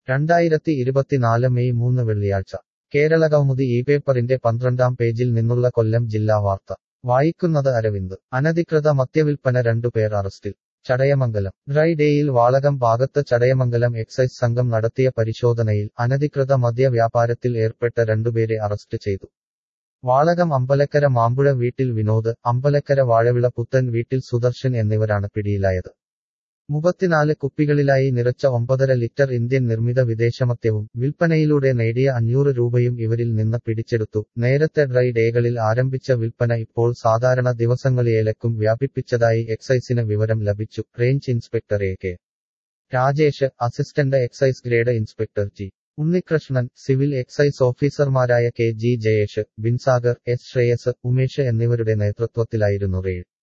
രണ്ടായിരത്തി ഇരുപത്തിനാല് മെയ് മൂന്ന് വെള്ളിയാഴ്ച കേരള കൗമുദി ഈ പേപ്പറിന്റെ പന്ത്രണ്ടാം പേജിൽ നിന്നുള്ള കൊല്ലം ജില്ലാ വാർത്ത വായിക്കുന്നത് അരവിന്ദ് അനധികൃത മദ്യവിൽപ്പന രണ്ടുപേർ അറസ്റ്റിൽ ചടയമംഗലം ഡ്രൈ ഡേയിൽ വാളകം ഭാഗത്ത് ചടയമംഗലം എക്സൈസ് സംഘം നടത്തിയ പരിശോധനയിൽ അനധികൃത മദ്യ വ്യാപാരത്തിൽ ഏർപ്പെട്ട രണ്ടുപേരെ അറസ്റ്റ് ചെയ്തു വാളകം അമ്പലക്കര മാമ്പുഴ വീട്ടിൽ വിനോദ് അമ്പലക്കര വാഴവിള പുത്തൻ വീട്ടിൽ സുദർശൻ എന്നിവരാണ് പിടിയിലായത് മുപ്പത്തിനാല് കുപ്പികളിലായി നിറച്ച ഒമ്പതര ലിറ്റർ ഇന്ത്യൻ നിർമ്മിത വിദേശമദ്യവും വിൽപ്പനയിലൂടെ നേടിയ അഞ്ഞൂറ് രൂപയും ഇവരിൽ നിന്ന് പിടിച്ചെടുത്തു നേരത്തെ ഡ്രൈ ഡേകളിൽ ആരംഭിച്ച വിൽപ്പന ഇപ്പോൾ സാധാരണ ദിവസങ്ങളിലേക്കും വ്യാപിപ്പിച്ചതായി എക്സൈസിന് വിവരം ലഭിച്ചു range inspector A K Rajesh assistant excise grade inspector G Unnikrishnan civil excise ഓഫീസർമാരായ K G Jayesh Binsagar S Shreyas Umesh എന്നിവരുടെ നേതൃത്വത്തിലായിരുന്നു റെയ്ഡ്